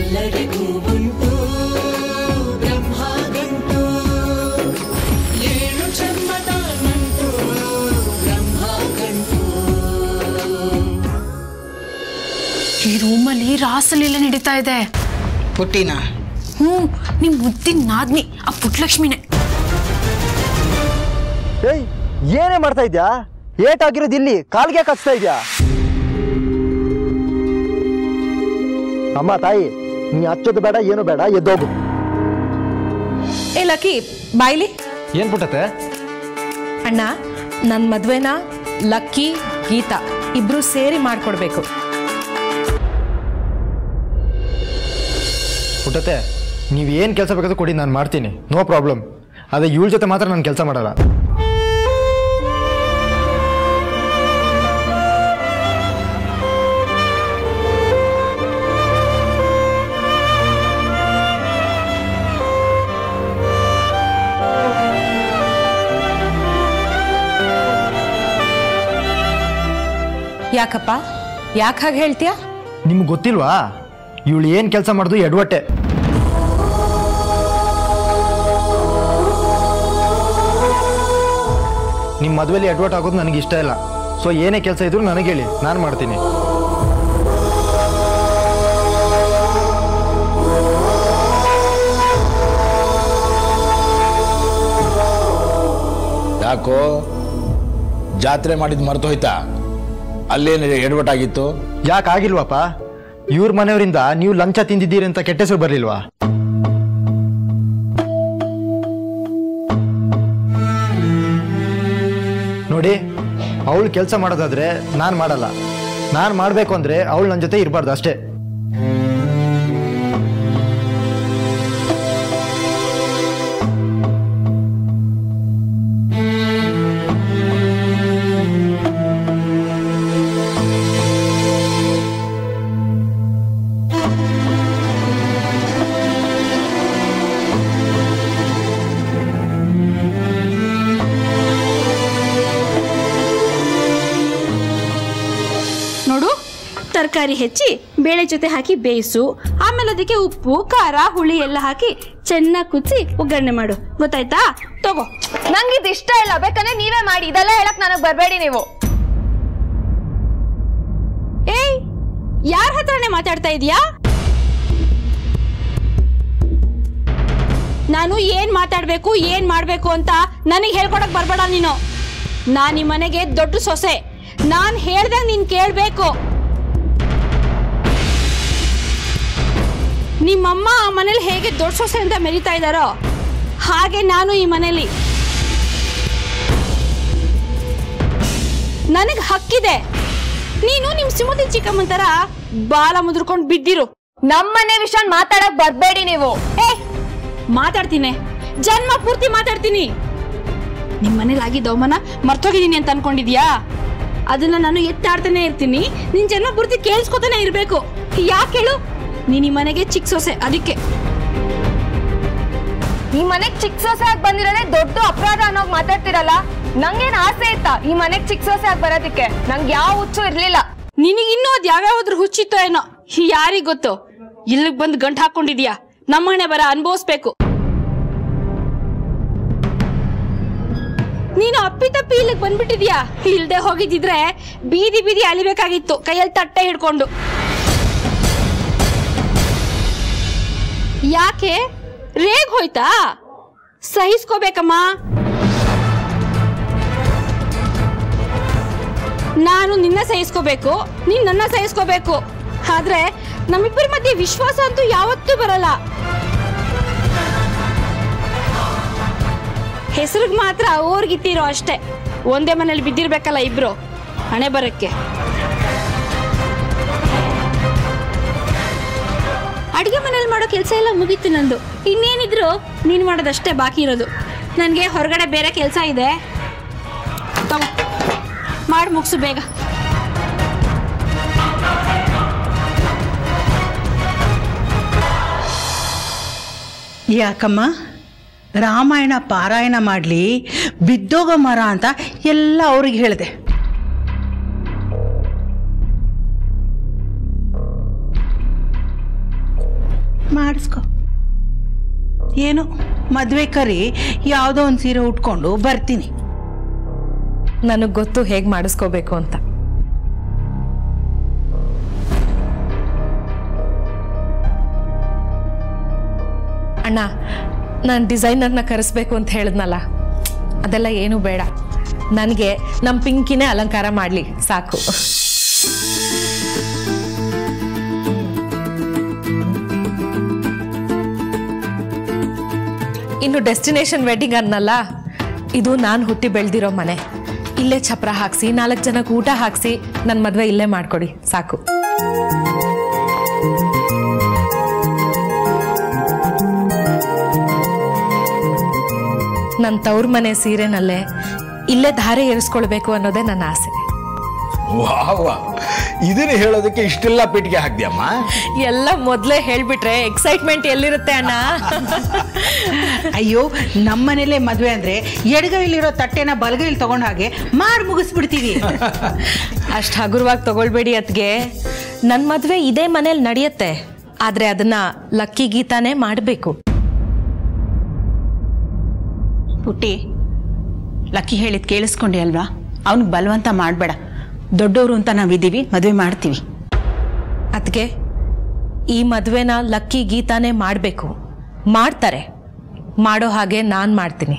ಎಲ್ಲರಿಗೂ ಉಂಟು ಬ್ರಹ್ಮ ಗಂಟು ಏಳು ಜನ್ಮದ ನಂಟು ಬ್ರಹ್ಮ ಗಂಟು ಈ ರೂಮಲ್ಲಿ ರಾಸಲೀಲೆ ನಡೀತಾ ಇದೆ ಪುಟ್ಟಿನ ಹ್ಞೂ ನಿಮ್ ಮುದ್ದಿನ ನಾದ್ನಿ ಆ ಪುಟ್ಲಕ್ಷ್ಮಿನೇ ಏಯ್ ಏನೇ ಮಾಡ್ತಾ ಇದ್ಯಾ ಏಟ್ ಆಗಿರೋದು ಇಲ್ಲಿ ಕಾಲ್ಗೆ ಕಚ್ತಾ ಇದ್ಯಾ ಅಮ್ಮ ತಾಯಿ ನೀ ಹಚ್ಚೋದು ಬೇಡ ಏನು ಬೇಡ ಎದ್ದೋಗು ಏ ಲಕ್ಕಿ ಬಾಯ್ಲಿ ಏನ್ ಪುಟ್ಟತೆ ಅಣ್ಣ ನನ್ನ ಮದ್ವೆನ ಲಕ್ಕಿ ಗೀತಾ ಇಬ್ರು ಸೇರಿ ಮಾಡ್ಕೊಡ್ಬೇಕು ಪುಟ್ಟತೆ ನೀವು ಏನು ಕೆಲಸ ಬೇಕಾದ್ರೂ ಕೊಡಿ ನಾನು ಮಾಡ್ತೀನಿ ನೋ ಪ್ರಾಬ್ಲಮ್ ಅದೇ ಇವಳ ಜೊತೆ ಮಾತ್ರ ನಾನು ಕೆಲಸ ಮಾಡಲ್ಲ ಯಾಕಪ್ಪ ಯಾಕೆ ಹಾಗೆ ಹೇಳ್ತೀಯಾ ನಿಮ್ಗೆ ಗೊತ್ತಿಲ್ವಾ ಇವಳು ಏನು ಕೆಲಸ ಮಾಡೋದು ಎಡವಟ್ಟೆ ನಿಮ್ಮ ಮದುವೆಲಿ ಎಡವಟ್ ಆಗೋದು ನನಗೆ ಇಷ್ಟ ಇಲ್ಲ ಸೊ ಏನೇ ಕೆಲಸ ಇದ್ರೂ ನನಗೆ ಹೇಳಿ ನಾನು ಮಾಡ್ತೀನಿ ಯಾಕೋ ಜಾತ್ರೆ ಮಾಡಿದ್ ಮರ್ತು ಹೋಯ್ತಾ ಅಲ್ಲೇನು ಎಡವಟ್ಟಾಗಿತ್ತು ಯಾಕೆ ಆಗಿಲ್ವಪ್ಪ ಇವ್ರ ಮನೆಯವರಿಂದ ನೀವು ಲಂಚ ತಿಂದಿದ್ದೀರಿ ಅಂತ ಕೆಟ್ಟ ಹೆಸರು ಬರಲಿಲ್ವಾ ನೋಡಿ ಅವಳು ಕೆಲಸ ಮಾಡೋದಾದ್ರೆ ನಾನು ಮಾಡಲ್ಲ ನಾನು ಮಾಡಬೇಕು ಅಂದ್ರೆ ಅವಳು ನನ್ನ ಜೊತೆ ಇರಬಾರ್ದು ಅಷ್ಟೇ ನೋಡು ತರಕಾರಿ ಹೆಚ್ಚಿ ಬೇಳೆ ಜೊತೆ ಹಾಕಿ ಬೇಯಿಸು ಆಮೇಲೆ ಅದಕ್ಕೆ ಉಪ್ಪು ಖಾರ ಹುಳಿ ಎಲ್ಲ ಹಾಕಿ ಚೆನ್ನಾಗಿ ಕುದಿಸಿ ಒಗ್ಗರಣೆ ಮಾಡು ಗೊತ್ತಾಯ್ತಾ ತಗೋ ನಂಗೆ ಇದು ಇಷ್ಟ ಇಲ್ಲ ಬೇಕಂದ್ರೆ ನೀವೇ ಮಾಡಿ ಇದೆಲ್ಲ ಹೇಳಕ್ ನನಗ್ ಬರ್ಬೇಡಿ ನೀವು ಏಯ್ ಯಾರ ಹತ್ರನೇ ಮಾತಾಡ್ತಾ ಇದೀಯಾ ನಾನು ಏನ್ ಮಾತಾಡ್ಬೇಕು ಏನ್ ಮಾಡ್ಬೇಕು ಅಂತ ನನಗೆ ಹೇಳ್ಕೊಡಕ್ ಬರ್ಬೇಡ ನೀನು ನಾನ್ ಈ ಮನೆಗೆ ದೊಡ್ಡ ಸೊಸೆ ನಾನ್ ಹೇಳ್ದಂಗ್ ನೀನ್ ಕೇಳ್ಬೇಕು ನಿಮ್ಮಮ್ಮ ಆ ಮನೇಲಿ ಹೇಗೆ ದೊಡ್ಡ ಸೊಸೆ ಅಂತ ಮೆರಿತಾ ಇದ್ದಾರೋ ಹಾಗೆ ನಾನು ಈ ಮನೇಲಿ ನನಗ್ ಹಕ್ಕಿದೆ ನೀನು ನಿಮ್ ಸಿಮುತಿ ಚಿಕ್ಕಮ್ಮನ ತರ ಬಾಲ ಮುದ್ರಕೊಂಡ್ ಬಿದ್ದಿರು ನಮ್ಮನೆ ವಿಷಯ ಮಾತಾಡಕ್ ಬರ್ಬೇಡಿ ನೀವು ಏ ಮಾತಾಡ್ತೀನಿ ಜನ್ಮ ಪೂರ್ತಿ ಮಾತಾಡ್ತೀನಿ ನಿಮ್ ಮನೇಲಿ ಆಗಿದ್ದ ಅವಮಾನ ಮರ್ತೋಗಿದ್ದೀನಿ ಅಂತ ಅನ್ಕೊಂಡಿದ್ಯಾ ಅದನ್ನ ನಾನು ಎತ್ತಾಡ್ತಾನೆ ಇರ್ತೀನಿ ನಿನ್ ಜನ್ಮ ಪೂರ್ತಿ ಕೇಳಿಸ್ಕೊತಾನೆ ಇರ್ಬೇಕು ಯಾಕೆ ಹೇಳು ನೀನ್ ಈ ಮನೆಗೆ ಚಿಕ್ಕ ಸೊಸೆ ಅದಕ್ಕೆ ಈ ಮನೆಗ್ ಚಿಕ್ಕ ಸೊಸೆ ಆಗಿ ಬಂದಿರೋದೇ ದೊಡ್ಡ ಅಪರಾಧ ಅನ್ನೋಗ್ ಮಾತಾಡ್ತಿರಲ್ಲ ನಂಗೇನ್ ಆಸೆ ಇತ್ತಾ ಈ ಮನೆಗ್ ಚಿಕ್ಕ ಸೊಸೆ ಆಗಿ ಬರೋದಕ್ಕೆ ನಂಗೆ ಯಾವ ಹುಚ್ಚು ಇರ್ಲಿಲ್ಲ ನಿನಗಿನ್ನೂ ಅದ್ ಯಾವ್ಯಾವ್ದ್ರ ಹುಚ್ಚಿತ್ತೋ ಏನೋ ಯಾರಿಗ್ ಗೊತ್ತು ಇಲ್ಲಿಗ್ ಬಂದು ಗಂಟ್ ಹಾಕೊಂಡಿದ್ಯಾ ನಮ್ಮನೆ ಬರ ಅನ್ಭವಿಸ್ಬೇಕು ನೀನು ಅಪ್ಪಿತಪ್ಪಿ ಇಲ್ಲಿಗೆ ಬಂದ್ಬಿಟ್ಟಿದ್ಯಾ ಇಲ್ದೆ ಹೋಗಿದ್ದಿದ್ರೆ ಬೀದಿ ಬೀದಿ ಅಲಿಬೇಕಾಗಿತ್ತು ಕೈಯಲ್ಲಿ ತಟ್ಟೆ ಹಿಡ್ಕೊಂಡು ಯಾಕೆ ರೇಗ್ ಹೋಯ್ತಾ ಸಹಿಸ್ಕೋಬೇಕಮ್ಮ ನಾನು ನಿನ್ನ ಸಹಿಸ್ಕೋಬೇಕು ನೀನ್ ನನ್ನ ಸಹಿಸ್ಕೋಬೇಕು ಆದ್ರೆ ನಮ್ಮಿಬ್ಬರ ಮಧ್ಯೆ ವಿಶ್ವಾಸ ಅಂತೂ ಯಾವತ್ತೂ ಬರಲ್ಲ ಹೆಸರಿಗೆ ಮಾತ್ರ ಓರ್ಗಿತ್ತೀರೋ ಅಷ್ಟೇ ಒಂದೇ ಮನೇಲಿ ಬಿದ್ದಿರ್ಬೇಕಲ್ಲ ಇಬ್ರು ಹಣೆ ಬರಕ್ಕೆ ಅಡಿಗೆ ಮನೇಲಿ ಮಾಡೋ ಕೆಲಸ ಎಲ್ಲ ಮುಗೀತು ನಂದು ಇನ್ನೇನಿದ್ರು ನೀನು ಮಾಡೋದಷ್ಟೇ ಬಾಕಿ ಇರೋದು ನನಗೆ ಹೊರಗಡೆ ಬೇರೆ ಕೆಲಸ ಇದೆ ತಗೋ ಮಾಡಿ ಮುಗಿಸು ಬೇಗ ಯಾಕಮ್ಮ ರಾಮಾಯಣ ಪಾರಾಯಣ ಮಾಡಲಿ ಬಿದ್ದೋಗ ಮರ ಅಂತ ಎಲ್ಲ ಅವ್ರಿಗೆ ಹೇಳಿದೆ ಮಾಡಿಸ್ಕೊ ಏನು ಮದುವೆ ಕರಿ ಯಾವುದೋ ಒಂದು ಸೀರೆ ಉಟ್ಕೊಂಡು ಬರ್ತೀನಿ ನನಗೆ ಗೊತ್ತು ಹೇಗೆ ಮಾಡಿಸ್ಕೋಬೇಕು ಅಂತ ಅಣ್ಣ ನಾನು ಡಿಸೈನರ್ನ ಕರೆಸ್ಬೇಕು ಅಂತ ಹೇಳಿದ್ನಲ್ಲ ಅದೆಲ್ಲ ಏನು ಬೇಡ ನನಗೆ ನಮ್ಮ ಪಿಂಕಿನೇ ಅಲಂಕಾರ ಮಾಡಲಿ ಸಾಕು ಇನ್ನು ಡೆಸ್ಟಿನೇಷನ್ ವೆಡ್ಡಿಂಗ್ ಅನ್ನಲ್ಲ ಇದು ನಾನು ಹುಟ್ಟಿ ಬೆಳೆದಿರೋ ಮನೆ ಇಲ್ಲೇ ಛಪ್ರ ಹಾಕ್ಸಿ ನಾಲ್ಕು ಜನಕ್ಕೆ ಊಟ ಹಾಕ್ಸಿ ನನ್ನ ಮದುವೆ ಇಲ್ಲೇ ಮಾಡ್ಕೊಡಿ ಸಾಕು ನನ್ನ ತವ್ರ ಮನೆ ಸೀರೆನಲ್ಲೇ ಇಲ್ಲೇ ಧಾರೆ ಏರಿಸ್ಕೊಳ್ಬೇಕು ಅನ್ನೋದೇ ನನ್ನ ಆಸೆ ವಾವ ಇದನ್ನ ಹೇಳೋದಕ್ಕೆ ಇಷ್ಟೆಲ್ಲ ಪೀಟಿಗೆ ಹಾಕ್ದ್ಯಮ್ಮ ಎಲ್ಲ ಮೊದಲೇ ಹೇಳ್ಬಿಟ್ರೆ ಎಕ್ಸೈಟ್ಮೆಂಟ್ ಎಲ್ಲಿರುತ್ತೆ ಅಣ್ಣ ಅಯ್ಯೋ ನಮ್ಮನೇಲೆ ಮದುವೆ ಅಂದ್ರೆ ಎಡಗೈಲಿರೋ ತಟ್ಟೆನ ಬಲಗೈಲಿ ತಗೊಂಡ ಹಾಗೆ ಮಾಡಿ ಮುಗಿಸ್ಬಿಡ್ತೀವಿ ಅಷ್ಟು ಹಗುರವಾಗಿ ತಗೊಳ್ಬೇಡಿ ಅತ್ಗೆ ನನ್ನ ಮದುವೆ ಇದೇ ಮನೇಲಿ ನಡೆಯುತ್ತೆ ಆದರೆ ಅದನ್ನ ಲಕ್ಕಿ ಗೀತಾನೇ ಮಾಡಬೇಕು ಪುಟ್ಟಿ ಲಕ್ಕಿ ಹೇಳಿದ್ ಕೇಳಿಸ್ಕೊಂಡೆ ಅಲ್ವಾ ಅವ್ನಿಗೆ ಬಲವಂತ ಮಾಡಬೇಡ ದೊಡ್ಡವರು ಅಂತ ನಾವಿದ್ದೀವಿ ಮದುವೆ ಮಾಡ್ತೀವಿ ಅದಕ್ಕೆ ಈ ಮದುವೆನ ಲಕ್ಕಿ ಗೀತಾನೇ ಮಾಡಬೇಕು ಮಾಡ್ತಾರೆ ಮಾಡೋ ಹಾಗೆ ನಾನು ಮಾಡ್ತೀನಿ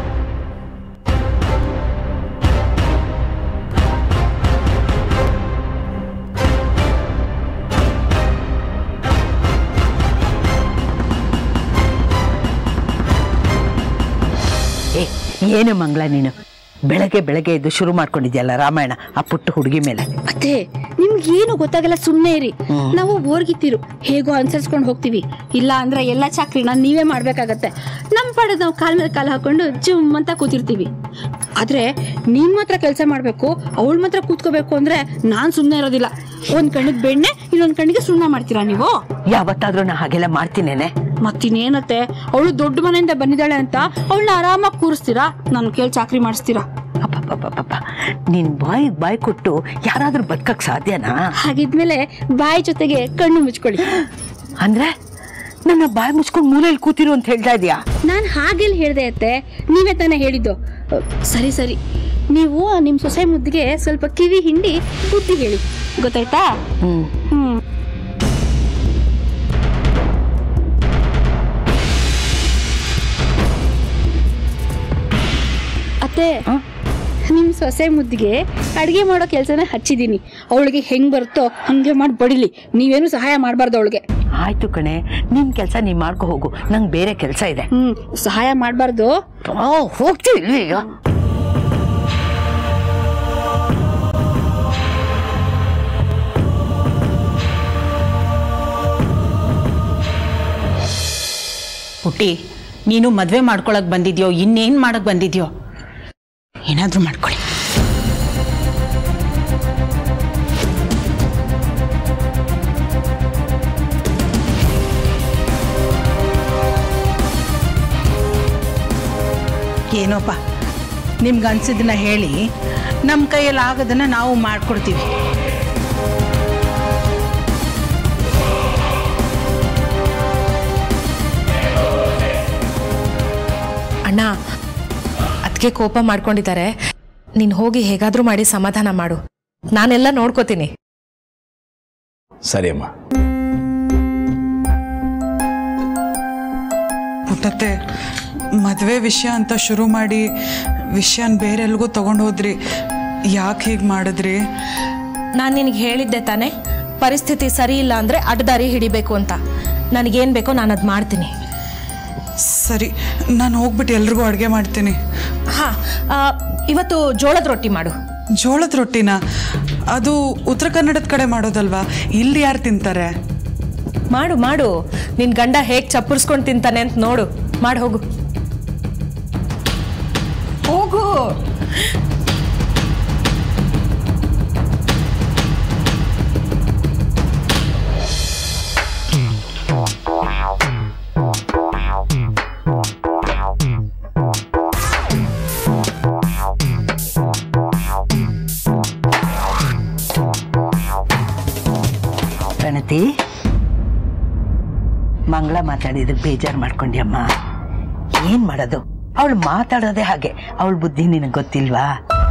ಏ ಏನು ಮಂಗಳ ನೀನು ಬೆಳಗ್ಗೆ ಬೆಳಗ್ಗೆ ಎದ್ದು ಶುರು ಮಾಡ್ಕೊಂಡಿದ್ಯಲ್ಲ ರಾಮಾಯಣ ಆ ಪುಟ್ಟ ಹುಡುಗಿ ಮೇಲೆ ಅತ್ತೆ ನಿಮ್ಗೆ ಏನು ಗೊತ್ತಾಗಲ್ಲ ಸುಮ್ಮನೆ ಇರಿ ನಾವು ಓರ್ಗಿತ್ತಿರು ಹೇಗೋ ಅನ್ಸರ್ಸ್ಕೊಂಡು ಹೋಗ್ತೀವಿ ಇಲ್ಲ ಅಂದ್ರೆ ಎಲ್ಲ ಚಾಕ್ರಿನ ನೀವೇ ಮಾಡ್ಬೇಕಾಗತ್ತೆ ನಮ್ಮ ಪಾಡದ್ ನಾವು ಕಾಲ್ ಮೇಲೆ ಕಾಲು ಹಾಕೊಂಡು ಜುಮ್ ಅಂತ ಕೂತಿರ್ತೀವಿ ಆದ್ರೆ ನೀನ್ ಮಾತ್ರ ಕೆಲಸ ಮಾಡ್ಬೇಕು ಅವಳ ಮಾತ್ರ ಕೂತ್ಕೋಬೇಕು ಅಂದ್ರೆ ನಾನ್ ಸುಮ್ಮನೆ ಇರೋದಿಲ್ಲ ಒಂದ್ ಕಣ್ಣಿಗೆ ಬೆಣ್ಣೆ ಇನ್ನೊಂದ್ ಕಣ್ಣಿಗೆ ಸುಣ್ಣ ಮಾಡ್ತೀರಾ ನೀವು ಯಾವತ್ತಾದ್ರೂ ನಾ ಹಾಗೆಲ್ಲ ಮಾಡ್ತೀನೇನೆ ಮತ್ತಿನ್ನೇನತ್ತೆ ಅವಳು ದೊಡ್ಡ ಮನೆಯಿಂದ ಬಂದಿದ್ದಾಳೆ ಅಂತ ಅವಳನ್ನ ಆರಾಮಾಗಿ ಕೂರಿಸ್ತೀರಾ ನಾನು ಕೇಳಿ ಚಾಕ್ರಿ ಮಾಡಿಸ್ತೀರಾ ಅಪ್ಪಪ್ಪಪ್ಪಪ್ಪ ನಿನ್ ಬಾಯಿ ಬಾಯಿ ಕೊಟ್ಟು ಯಾರಾದ್ರೂ ಬದುಕಕ್ ಸಾಧ್ಯನಾ ಹಾಗಿದ್ಮೇಲೆ ಬಾಯಿ ಜೊತೆಗೆ ಕಣ್ಣು ಮುಚ್ಕೊಳ್ಳಿ ಅಂದ್ರೆ ನನ್ನ ಬಾಯಿ ಮುಚ್ಕೊಂಡು ಮೂಲೆಯಲ್ಲಿ ಕೂತಿರು ಅಂತ ಹೇಳ್ತಾ ಇದೀಯಾ ನಾನು ಹಾಗೆಲ್ಲ ಹೇಳ್ದೆ ಅತ್ತೆ ನೀವೇ ತಾನೇ ಹೇಳಿದ್ದು ಅ, ಸರಿ ಸರಿ ನೀವು ನಿಮ್ಮ ಸೊಸೆ ಮುದ್ದಿಗೆ ಸ್ವಲ್ಪ ಕಿವಿ ಹಿಂಡಿ ಬುದ್ಧಿ ಹೇಳಿ ಗೊತ್ತಾಯ್ತಾ ಹ್ಮ್ ಹ್ಮ್ ಅತ್ತೆ ನಿಮ್ ಸೊಸೆ ಮುದ್ದಿಗೆ ಅಡಿಗೆ ಮಾಡೋ ಕೆಲಸನ ಹಚ್ಚಿದೀನಿ ಅವಳಿಗೆ ಹೆಂಗ್ ಬರುತ್ತೋ ಹಂಗೆ ಮಾಡಿ ಬಡಿಲಿ ನೀವೇನು ಸಹಾಯ ಮಾಡಬಾರ್ದು ಅವಳಿಗೆ ಆಯ್ತು ಕಣೆ ನಿನ್ ಕೆಲ್ಸ ನೀ ಮಾಡ್ಕೊ ಹೋಗು ನಂಗೆ ಬೇರೆ ಕೆಲ್ಸ ಇದೆ ಹ್ಮ್ ಸಹಾಯ ಮಾಡಬಾರ್ದು ಓ ಹೋಗ್ತೀವಿ ಈಗ ಪುಟ್ಟಿ ನೀನು ಮದುವೆ ಮಾಡ್ಕೊಳಕ್ ಬಂದಿದ್ಯೋ ಇನ್ನೇನ್ ಮಾಡಕ್ ಬಂದಿದ್ಯೋ ಏನಾದ್ರೂ ಮಾಡ್ಕೊಳ್ಳಿ ಏನೋಪ್ಪ ನಿಮ್ಗೆ ಅನ್ಸಿದ್ದನ್ನ ಹೇಳಿ ನಮ್ಮ ಕೈಯಲ್ಲಿ ಆಗೋದನ್ನ ನಾವು ಮಾಡ್ಕೊಡ್ತೀವಿ ಅಣ್ಣ ಅದಕ್ಕೆ ಕೋಪ ಮಾಡ್ಕೊಂಡಿದ್ದಾರೆ ನೀನು ಹೋಗಿ ಹೇಗಾದ್ರೂ ಮಾಡಿ ಸಮಾಧಾನ ಮಾಡು ನಾನೆಲ್ಲ ನೋಡ್ಕೋತೀನಿ ಸರಿ ಅಮ್ಮ ಪುಟ್ಟತ್ತೆ ಮದುವೆ ವಿಷಯ ಅಂತ ಶುರು ಮಾಡಿ ವಿಷಯನ ಬೇರೆಲ್ಗೂ ತಗೊಂಡು ಹೋದ್ರಿ ಯಾಕೆ ಹೀಗೆ ಮಾಡಿದ್ರಿ ನಾನು ನಿನಗೆ ಹೇಳಿದ್ದೆ ತಾನೇ ಪರಿಸ್ಥಿತಿ ಸರಿ ಇಲ್ಲ ಅಂದರೆ ಅಡ್ಡದಾರಿ ಹಿಡಿಬೇಕು ಅಂತ ನನಗೇನು ಬೇಕೋ ನಾನು ಅದು ಮಾಡ್ತೀನಿ ಸರಿ ನಾನು ಹೋಗ್ಬಿಟ್ಟು ಎಲ್ರಿಗೂ ಅಡುಗೆ ಮಾಡ್ತೀನಿ ಹಾಂ ಇವತ್ತು ಜೋಳದ ರೊಟ್ಟಿ ಮಾಡು ಜೋಳದ ರೊಟ್ಟಿನ ಅದು ಉತ್ತರ ಕನ್ನಡದ ಕಡೆ ಮಾಡೋದಲ್ವಾ ಇಲ್ಲಿ ಯಾರು ತಿಂತಾರೆ ಮಾಡು ಮಾಡು ನಿನ್ನ ಗಂಡ ಹೇಗೆ ಚಪ್ಪರ್ಸ್ಕೊಂಡು ತಿಂತಾನೆ ಅಂತ ನೋಡು ಮಾಡಿ ಹೋಗು ಹೋಗು ಪ್ರಣತಿ ಮಂಗಳ ಮಾತಾಡಿದ್ರೆ ಬೇಜಾರು ಮಾಡ್ಕೊಂಡ್ಯಮ್ಮ ಏನ್ ಮಾಡೋದು ಅವಳು ಮಾತಾಡೋದೇ ಹಾಗೆ ಅವಳ ಬುದ್ಧಿ ನಿನಗೆ ಗೊತ್ತಿಲ್ವಾ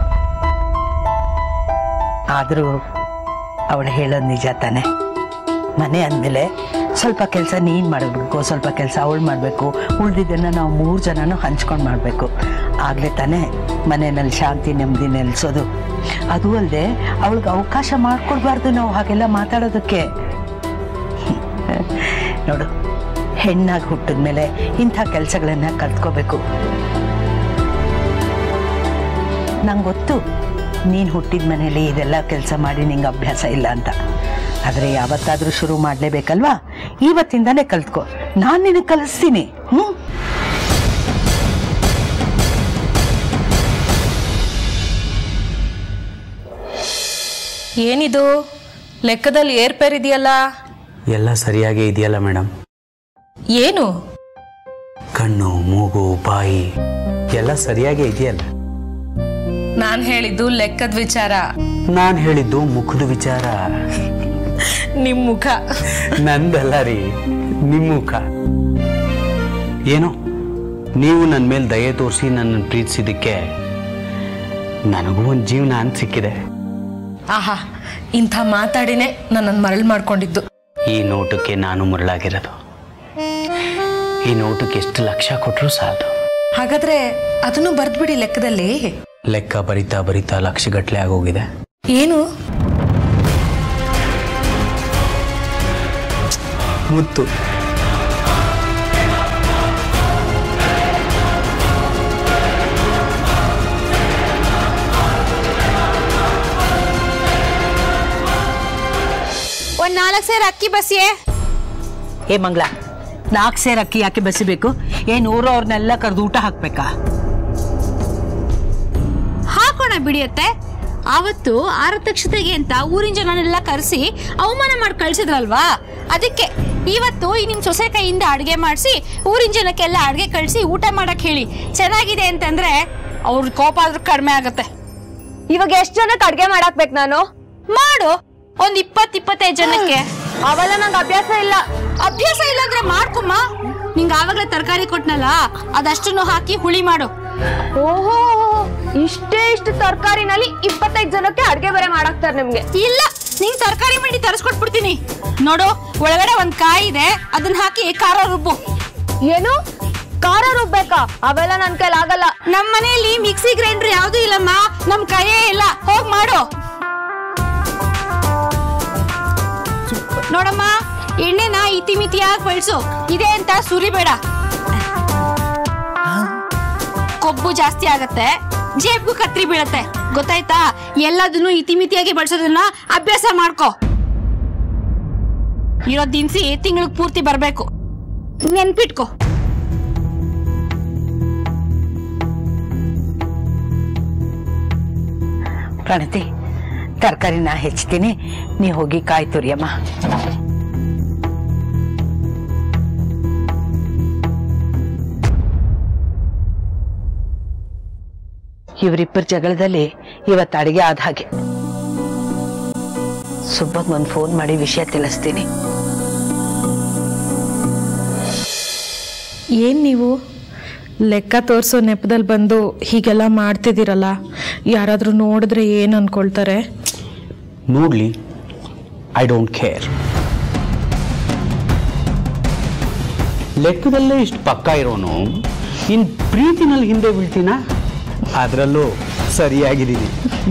ಆದರೂ ಅವಳು ಹೇಳೋದು ನಿಜ ತಾನೆ ಮನೆ ಅಂದಮೇಲೆ ಸ್ವಲ್ಪ ಕೆಲಸ ನೀನು ಮಾಡಬೇಕು ಸ್ವಲ್ಪ ಕೆಲಸ ಅವಳು ಮಾಡಬೇಕು ಉಳ್ದಿದ್ದನ್ನು ನಾವು ಮೂರು ಜನನೂ ಹಂಚ್ಕೊಂಡು ಮಾಡಬೇಕು ಆಗಲೇ ತಾನೇ ಮನೆಯಲ್ಲಿ ಶಾಂತಿ ನೆಮ್ಮದಿ ನೆಲೆಸೋದು ಅದು ಅಲ್ಲದೆ ಅವಳಿಗೆ ಅವಕಾಶ ಮಾಡಿಕೊಡ್ಬಾರ್ದು ನಾವು ಹಾಗೆಲ್ಲ ಮಾತಾಡೋದಕ್ಕೆ ನೋಡು ಹೆಣ್ಣಾಗಿ ಹುಟ್ಟಿದ್ಮೇಲೆ ಇಂಥ ಕೆಲಸಗಳನ್ನ ಕಲ್ತ್ಕೋಬೇಕು ನಂಗೆ ಗೊತ್ತು ನೀನು ಹುಟ್ಟಿದ ಮನೇಲಿ ಇದೆಲ್ಲ ಕೆಲಸ ಮಾಡಿ ನಿಂಗೆ ಅಭ್ಯಾಸ ಇಲ್ಲ ಅಂತ ಆದರೆ ಯಾವತ್ತಾದರೂ ಶುರು ಮಾಡಲೇಬೇಕಲ್ವಾ ಇವತ್ತಿಂದಾನೇ ಕಲ್ತ್ಕೋ ನಾನು ನಿನಗೆ ಕಲಿಸ್ತೀನಿ ಹ್ಞೂ ಏನಿದು ಲೆಕ್ಕದಲ್ಲಿ ಏರ್ಪೇರ್ ಇದೆಯಲ್ಲ ಎಲ್ಲ ಸರಿಯಾಗೇ ಇದೆಯಲ್ಲ ಮೇಡಮ್ ಏನು ಕಣ್ಣು ಮೂಗು ಬಾಯಿ ಎಲ್ಲ ಸರಿಯಾಗೇ ಇದೆಯಲ್ಲ ನಾನು ಹೇಳಿದ್ದು ಲೆಕ್ಕದ ವಿಚಾರ ನಾನು ಹೇಳಿದ್ದು ಮುಖದ ವಿಚಾರ ನಿಮ್ ಮುಖ ನಂದಲ್ಲ ರೀ ನಿಮ್ಮ ಮುಖ ಏನೋ ನೀವು ನನ್ನ ಮೇಲೆ ದಯೆ ತೋರಿಸಿ ನನ್ನನ್ನು ಪ್ರೀತಿಸಿದ್ದಕ್ಕೆ ನನಗೂ ಒಂದು ಜೀವನ ಅಂತ ಸಿಕ್ಕಿದೆ ಆಹಾ ಇಂಥ ಮಾತಾಡಿನೇ ನನ್ನನ್ನು ಮರಳು ಮಾಡ್ಕೊಂಡಿದ್ದು ಈ ನೋಟಕ್ಕೆ ನಾನು ಮರಳಾಗಿರೋದು ಈ ನೋಟಕ್ಕೆ ಎಷ್ಟು ಲಕ್ಷ ಕೊಟ್ಟರು ಸಾಲದು ಹಾಗಾದ್ರೆ ಅದನ್ನು ಬರ್ದ್ಬಿಡಿ ಲೆಕ್ಕದಲ್ಲಿ ಲೆಕ್ಕ ಬರಿತಾ ಬರಿತಾ ಲಕ್ಷಗಟ್ಟಲೆ ಆಗೋಗಿದೆ ಏನು ಮುತ್ತು ಒಂದ್ ನಾಲ್ಕು ಸೇರ್ ಅಕ್ಕಿ ಬಸ್ಸಿಯೇ ಏ ಮಂಗಳ ನಾಲ್ಕು ಸೇರು ಅಕ್ಕಿ ಯಾಕೆ ಬಸಿಬೇಕು ಏನು ಊರವ್ರನ್ನೆಲ್ಲ ಕರೆದು ಊಟ ಹಾಕ್ಬೇಕಾ ಹಾಕೋಣ ಬಿಡಿಯತ್ತೆ ಆವತ್ತು ಆರತಕ್ಷತೆಗೆ ಅಂತ ಊರಿನ ಜನನೆಲ್ಲ ಕರೆಸಿ ಅವಮಾನ ಮಾಡಿ ಕಳ್ಸಿದ್ರಲ್ವಾ ಅದಕ್ಕೆ ಇವತ್ತು ಈ ನಿಮ್ ಸೊಸೆ ಕೈಯಿಂದ ಅಡುಗೆ ಮಾಡಿಸಿ ಊರಿನ ಜನಕ್ಕೆಲ್ಲ ಅಡುಗೆ ಕಳಿಸಿ ಊಟ ಮಾಡಕ್ ಹೇಳಿ ಚೆನ್ನಾಗಿದೆ ಅಂತಂದ್ರೆ ಅವ್ರ ಕೋಪ ಆದ್ರೂ ಕಡಿಮೆ ಆಗತ್ತೆ ಇವಾಗ ಎಷ್ಟ್ ಜನಕ್ಕೆ ಅಡ್ಗೆ ಮಾಡಾಕ್ಬೇಕು ನಾನು ಮಾಡು ಒಂದ್ ಇಪ್ಪತ್ ಇಪ್ಪತ್ತೈದು ಜನಕ್ಕೆ ಅವೆಲ್ಲ ನಂಗೆ ಅಭ್ಯಾಸ ಇಲ್ಲ ಅಭ್ಯಾಸ ಇಲ್ಲ ಅಂದ್ರೆ ಮಾಡ್ಕೊಮ್ಮ ನಿಂಗೆ ಆವಾಗಲೇ ತರಕಾರಿ ಕೊಟ್ನಲ್ಲ ಅದಷ್ಟನ್ನು ಹಾಕಿ ಹುಳಿ ಮಾಡು ಓಹೋ ಇಷ್ಟೇ ಇಷ್ಟು ತರಕಾರಿನಲ್ಲಿ ಇಪ್ಪತ್ತೈದು ಜನಕ್ಕೆ ಅಡ್ಗೆ ಬೇರೆ ಮಾಡಾಕ್ತಾರೆ ನಿಮ್ಗೆ ಇಲ್ಲ ನಿಂಗ್ ತರಕಾರಿ ಮಂಡಿ ತರಿಸ್ಕೊಟ್ಬಿಡ್ತೀನಿ ನೋಡು ಒಳಗಡೆ ಒಂದ್ ಕಾಯಿ ಇದೆ ಅದನ್ನ ಹಾಕಿ ಖಾರ ರುಬ್ಬು ಏನು ಖಾರ ರುಬ್ಬೇಕಾ ಅವೆಲ್ಲ ನನ್ ಕೈಲಿ ಆಗಲ್ಲ ನಮ್ ಮನೆಯಲ್ಲಿ ಮಿಕ್ಸಿ ಗ್ರೈಂಡರ್ ಯಾವ್ದು ಇಲ್ಲಮ್ಮ ನಮ್ ಕೈಯೇ ಇಲ್ಲ ಹೋಗ್ ಮಾಡು ನೋಡಮ್ಮ ಎಣ್ಣೆನ ಇತಿಮಿತಿಯಾಗಿ ಬಳಸು ಇದೆ ಅಂತ ಸುರಿಬೇಡ ಕೊಬ್ಬು ಜಾಸ್ತಿ ಆಗತ್ತೆ ಜೇಬ್ಗೂ ಕತ್ರಿ ಬೀಳತ್ತೆ ಗೊತ್ತಾಯ್ತಾ ಎಲ್ಲದನ್ನು ಇತಿಮಿತಿಯಾಗಿ ಬಳಸೋದನ್ನ ಅಭ್ಯಾಸ ಮಾಡ್ಕೋ ಇರೋ ದಿನಸಿ ತಿಂಗಳಿಗೆ ಪೂರ್ತಿ ಬರ್ಬೇಕು ನೆನ್ಪಿಟ್ಕೋ ಪ್ರಣತಿ ತರಕಾರಿ ನಾ ಹೆಚ್ಚ್ತೀನಿ ನೀ ಹೋಗಿ ಕಾಯಿ ತುರಿಯಮ್ಮ ಇವರಿಬ್ಬರ ಜಗಳದಲ್ಲಿ ಇವತ್ತು ಅಡಿಗೆ ಆದ ಹಾಗೆ ಸುಬ್ಬಗ್ ಒಂದು ಫೋನ್ ಮಾಡಿ ವಿಷಯ ತಿಳಿಸ್ತೀನಿ ಏನ್ ನೀವು ಲೆಕ್ಕ ತೋರಿಸೋ ನೆಪದಲ್ಲಿ ಬಂದು ಹೀಗೆಲ್ಲ ಮಾಡ್ತಿದ್ದೀರಲ್ಲ ಯಾರಾದರೂ ನೋಡಿದ್ರೆ ಏನು ಅನ್ಕೊಳ್ತಾರೆ ನೋಡ್ಲಿ ಐ ಡೋಂಟ್ ಕೇರ್ ಲೆಕ್ಕದಲ್ಲೇ ಇಷ್ಟು ಪಕ್ಕ ಇರೋನು ಇನ್ ಪ್ರೀತಿನಲ್ಲಿ ಹಿಂದೆ ಬೀಳ್ತೀನ ಅದರಲ್ಲೂ ಸರಿಯಾಗಿದ್ದೀನಿ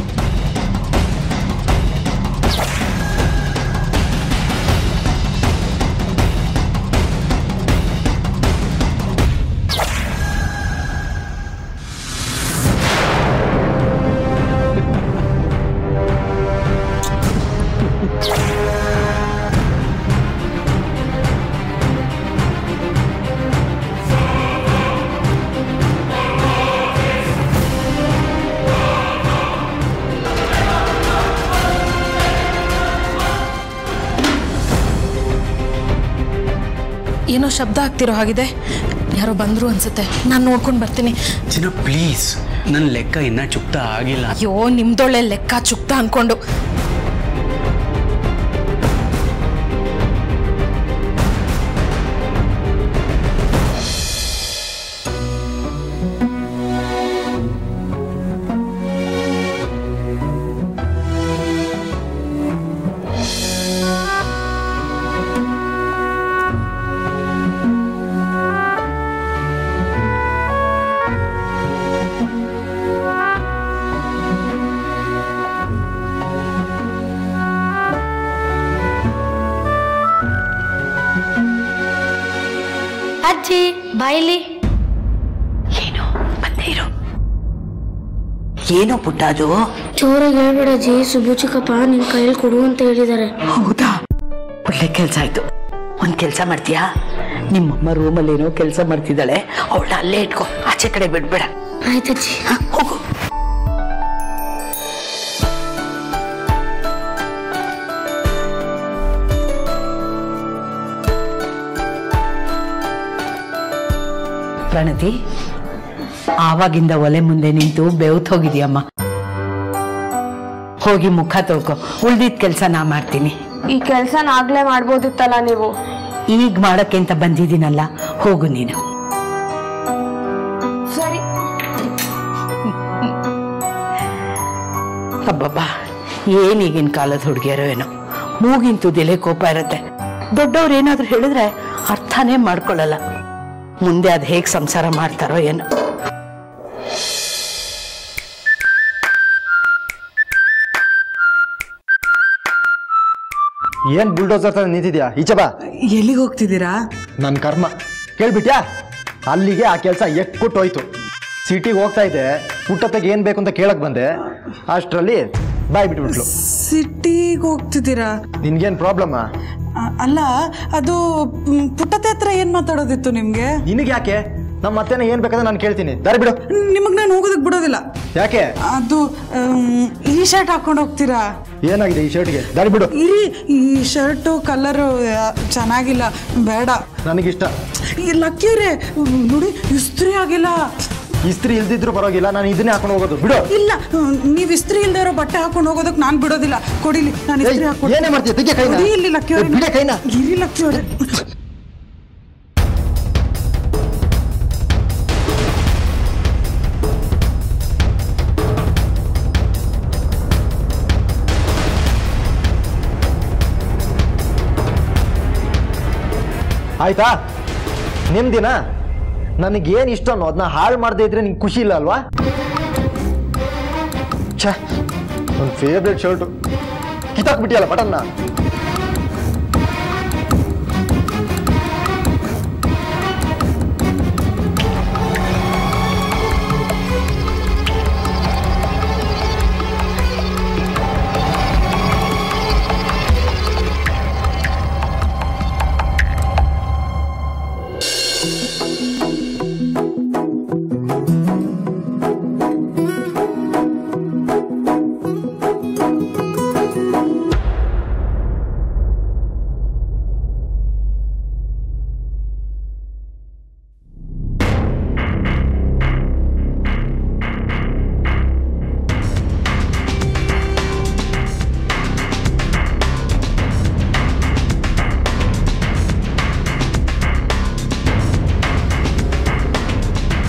ಏನೋ ಶಬ್ದ ಆಗ್ತಿರೋ ಹಾಗಿದೆ ಯಾರೋ ಬಂದ್ರು ಅನ್ಸುತ್ತೆ ನಾನು ನೋಡ್ಕೊಂಡು ಬರ್ತೀನಿ ಚಿನ್ನ ಪ್ಲೀಸ್ ನನ್ನ ಲೆಕ್ಕ ಇನ್ನ ಚುಕ್ತ ಆಗಿಲ್ಲ ಅಯ್ಯೋ ನಿಮ್ದೊಳ್ಳೆ ಲೆಕ್ಕ ಚುಕ್ತ ಅನ್ಕೊಂಡು ಅಜ್ಜಿ ಬಾಯಿಲಿ ಏನು ಬಂದೇ ಇರು ಏನೋ ಪುಟ್ಟ ಅದು ಜೋರಾಗಿ ಹೇಳ್ಬೇಡ ಅಜ್ಜಿ ಸುಬ್ಬು ಚಿಕ್ಕಪ್ಪ ನಿನ್ ಕೈಯಲ್ಲಿ ಕೊಡು ಅಂತ ಹೇಳಿದ್ದಾರೆ ಹೌದಾ ಒಳ್ಳೆ ಕೆಲಸ ಆಯ್ತು ಒಂದ್ ಕೆಲಸ ಮಾಡ್ತೀಯಾ ನಿಮ್ಮಮ್ಮ ರೂಮಲ್ಲಿ ಏನೋ ಕೆಲಸ ಮಾಡ್ತಿದ್ದಾಳೆ ಅವಳ ಅಲ್ಲೇ ಇಟ್ಕೋ ಆಚೆ ಕಡೆ ಬಿಡ್ಬೇಡ ಆಯ್ತಜ್ಜಿ ಹೋಗು ಪ್ರಣತಿ ಆವಾಗಿಂದ ಒಲೆ ಮುಂದೆ ನಿಂತು ಬೆವ್ತ್ ಹೋಗಿದ್ಯಮ್ಮ ಹೋಗಿ ಮುಖ ತೊಳ್ಕೊ ಉಳ್ದಿದ್ ಕೆಲಸ ನಾ ಮಾಡ್ತೀನಿ ಈ ಕೆಲ್ಸನ ಆಗ್ಲೇ ಮಾಡ್ಬೋದಿತ್ತಲ್ಲ ನೀವು ಈಗ ಮಾಡಕ್ಕೆ ಅಂತ ಬಂದಿದ್ದೀನಲ್ಲ ಹೋಗು ನೀನು ಸರಿ ಅಬ್ಬಬ್ಬಾ ಏನ್ ಈಗಿನ ಕಾಲದ ಹುಡುಗಿಯರೋ ಏನೋ ಮೂಗಿನ ತುದಿಲೆ ಕೋಪ ಇರುತ್ತೆ ದೊಡ್ಡವ್ರು ಏನಾದ್ರು ಹೇಳಿದ್ರೆ ಅರ್ಥನೇ ಮಾಡ್ಕೊಳ್ಳಲ್ಲ ಮುಂದೆ ಅದು ಹೇಗೆ ಸಂಸಾರ ಮಾಡ್ತಾರೋ ಏನೋ ಏನ್ ಬುಲ್ಡೋಸರ್ ತರ ನಿಂತಿದ್ಯಾ ಈಚೆ ಬಾ ಎಲ್ಲಿಗೆ ಹೋಗ್ತಿದ್ದೀರಾ ನನ್ನ ಕರ್ಮ ಕೇಳ್ಬಿಟ್ಯಾ ಅಲ್ಲಿಗೆ ಆ ಕೆಲಸ ಎಕ್ಕುಟ್ಟೋಯ್ತು ಸಿಟಿಗೆ ಹೋಗ್ತಾ ಇದ್ದೆ ಪುಟ್ಟತ್ತಾಗ ಏನ್ ಬೇಕು ಅಂತ ಕೇಳಕ್ ಬಂದೆ ಅಷ್ಟರಲ್ಲಿ ಬಾಯ್ ಬಿಟ್ಬಿಟ್ಲು ಸಿಟಿಗೆ ಹೋಗ್ತಿದ್ದೀರಾ ನಿನ್ಗೇನ್ ಪ್ರಾಬ್ಲಮ್ ಅ- ಅಲ್ಲ ಅದು ಮ್, ಪುಟ್ಟತೆ ಹತ್ರ ಏನ್ ಮಾತಾಡೋದಿತ್ತು ನಿಮ್ಗೆ ನಿನಗೆ ಯಾಕೆ ನಮ್ಮ ಅತ್ತೆನ ಏನ್ ಬೇಕಾದ್ರೆ ನಾನು ಕೇಳ್ತೀನಿ ದಾರಿ ಬಿಡು ನಿಮಗ್ ನಾನು ಹೋಗೋದಕ್ ಬಿಡೋದಿಲ್ಲ ಯಾಕೆ ಅದು ಆಮ್, ಈ ಶರ್ಟ್ ಹಾಕೊಂಡು ಹೋಗ್ತೀರಾ ಏನಾಗಿದೆ ಈ ಶರ್ಟ್ಗೆ ದಾರಿ ಬಿಡು ಇರಿ ಈ ಶರ್ಟು ಕಲರು ಚೆನ್ನಾಗಿಲ್ಲ ಬೇಡ ನನಗಿಷ್ಟ ಈ ಲಕ್ಕಿಯವ್ರೆ ನೋಡಿ ಇಸ್ತ್ರಿ ಆಗಿಲ್ಲ ಇಸ್ತ್ರಿ ಇಲ್ದಿದ್ರು ಪರವಾಗಿಲ್ಲ ನಾನು ಇದನ್ನೇ ಹಾಕೊಂಡು ಹೋಗೋದು ಬಿಡು ಇಲ್ಲ ನೀವು ಇಸ್ತ್ರಿ ಇಲ್ದೇ ಇರೋ ಬಟ್ಟೆ ಹಾಕೊಂಡು ಹೋಗೋದಕ್ ನಾನ್ ಬಿಡೋದಿಲ್ಲ ಕೊಡಿಲಿ ನಾನು ಇಸ್ತ್ರಿ ಏಯ್, ಹಾಕೊಂಡು ಏನೇ ಮಾಡ್ತೀಯ? ತೆಗೆ ಕೈನ. ಕೊಡಿ ಇಲ್ಲಿ ಲಕ್ಕಿಯವ್ರೆ ಏ, ಬಿಡೆ ಕೈನ. ಇರಿ ಲಕ್ಕಿಯವ್ರೆ ಆಯ್ತಾ ನಿಮ್ದಿನ ನನಗೇನು ಇಷ್ಟ ಅನ್ನೋ ಅದನ್ನ ಹಾಳು ಮಾಡದೇ ಇದ್ರೆ ನಿಂಗೆ ಖುಷಿ ಇಲ್ಲ ಅಲ್ವಾ ಛ ನನ್ನ ಫೇವ್ರೆಟ್ ಶರ್ಟು ಕಿತ್ತಾಕ್ಬಿಟ್ಟಿಯಲ್ಲ ಬಟನ್ನ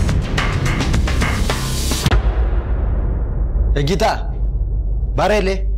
ಏ ಗೀತಾ ಬಾರ ಇಲ್ಲಿ